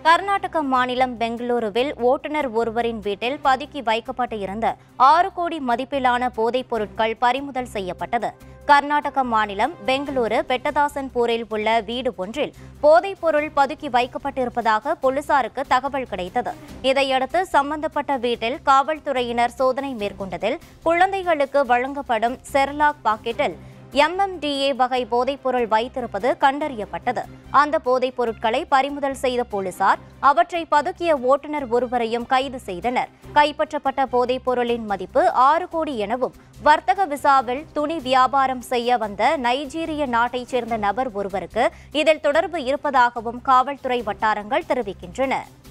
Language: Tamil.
கர்நாடக மாநிலம் பெங்களூருவில் ஓட்டுநர் ஒருவரின் வீட்டில் பதுக்கி வைக்கப்பட்டு இருந்த ஆறு கோடி மதிப்பிலான போதைப் பொருட்கள் பறிமுதல் செய்யப்பட்டது கர்நாடக மாநிலம் பெங்களூரு பெட்டதாசன்பூரில் உள்ள வீடு ஒன்றில் போதைப் பொருள் பதுக்கி வைக்கப்பட்டிருப்பதாக போலீசாருக்கு தகவல் கிடைத்தது இதையடுத்து சம்பந்தப்பட்ட வீட்டில் காவல்துறையினர் சோதனை மேற்கொண்டதில் குழந்தைகளுக்கு வழங்கப்படும் செர்லாக் பாக்கெட்டில் எம்எம்டிஏ வகை போதைப்பொருள் வைத்திருப்பது கண்டறியப்பட்டது அந்த போதைப் பொருட்களை பறிமுதல் செய்த போலீசார் அவற்றை பதுக்கிய ஓட்டுநர் ஒருவரையும் கைது செய்தனர் கைப்பற்றப்பட்ட போதைப் பொருளின் மதிப்பு ஆறு கோடி எனவும் வர்த்தக விசாவில் துணி வியாபாரம் செய்ய வந்த நைஜீரிய நாட்டைச் சேர்ந்த நபர் ஒருவருக்கு இதில் தொடர்பு இருப்பதாகவும் காவல்துறை வட்டாரங்கள் தெரிவிக்கின்றன